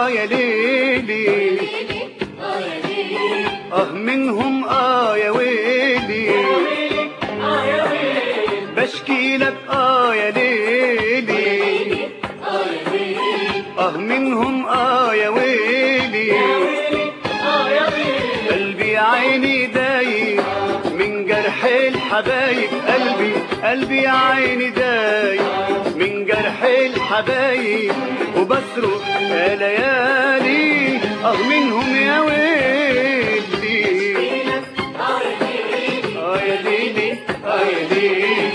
اه يا ليلي اه منهم اه يا ويلي بشكي لك اه يا ليلي اه منهم اه يا ويلي قلبي يا عيني دايب من جرح الحبايب قلبي قلبي يا عيني دايب من جرح الحبايب وبصرخ يا ليالي اه منهم يا ويلي اه يا ليلي اه يا ليلي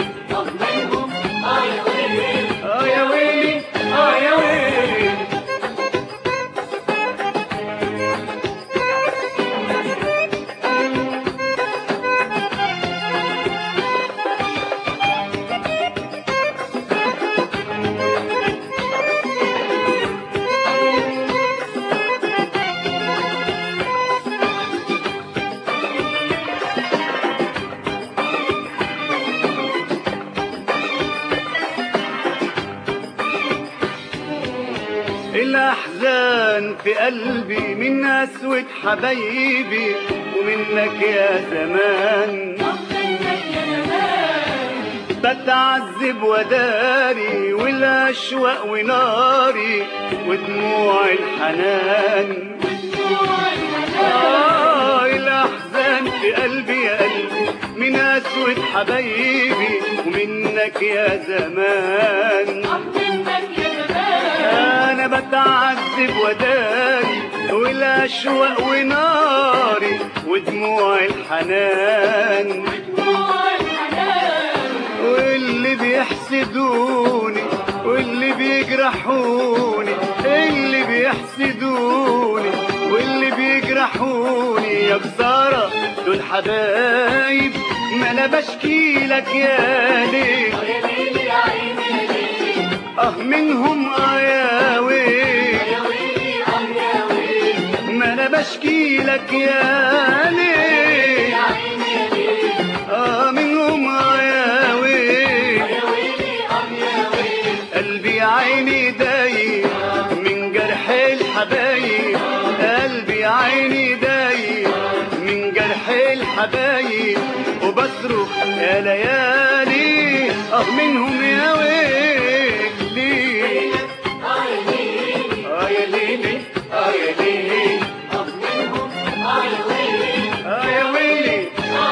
اه يا ويلي اه يا ويلي الأحزان في قلبي من أسود حبايبي ومنك يا زمان بتعذب وداري والأشواق وناري ودموع الحنان آه الأحزان في قلبي يا قلبي من أسود حبايبي ومنك يا زمان انا بتعذب وداري والاشواق وناري ودموع الحنان واللي بيحسدوني واللي بيجرحوني اللي بيحسدوني واللي بيجرحوني يا خسارة دول حبايب ما انا بشكي لك يا ليل اه منهم اه يا ويل ما انا بشكي لك يا ليل اه منهم اه يا ويل قلبي يا عيني دايب من جرح الحبايب قلبي يا عيني دايب من جرح الحبايب وبصرخ يا ليالي اه منهم يا ويلي اه يا ليلي اه يا ليلي اه يا ويلي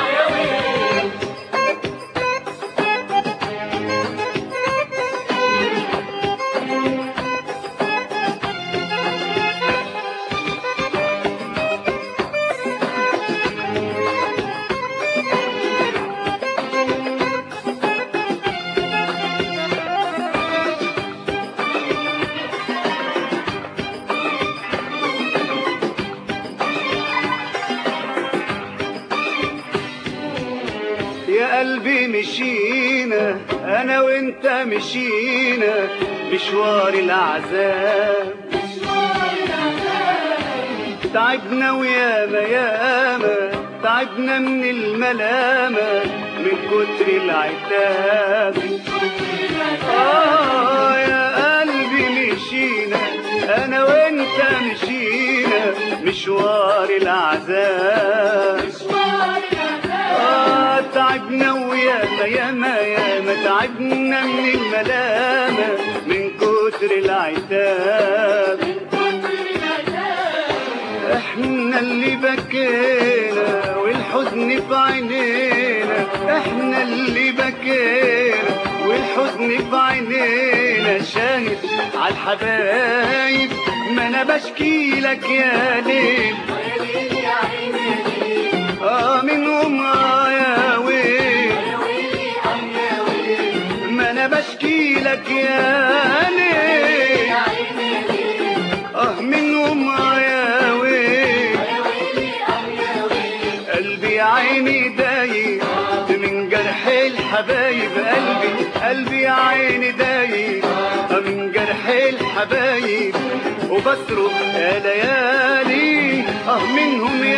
يا قلبي مشينا انا وانت مشينا مشوار العذاب تعبنا وياما ياما تعبنا من الملامة من كتر العتاب آه يا قلبي مشينا أنا وأنت مشينا مشوار العذاب آه تعبنا وياما ياما ياما تعبنا من الملامة من كتر العتاب احنا اللي بكينا والحزن في عينينا احنا اللي بكينا والحزن في عينينا شاهد على الحبايب ما انا بشكي لك يا ليل اه منهم اه يا ويل ما انا بشكي لك يا ليل اه منهم اه يا ويل قلبي يا عيني دايب من جرح الحبايب قلبي قلبي يا عيني دايب من جرح الحبايب وبصرخ يا ليالي اه منهم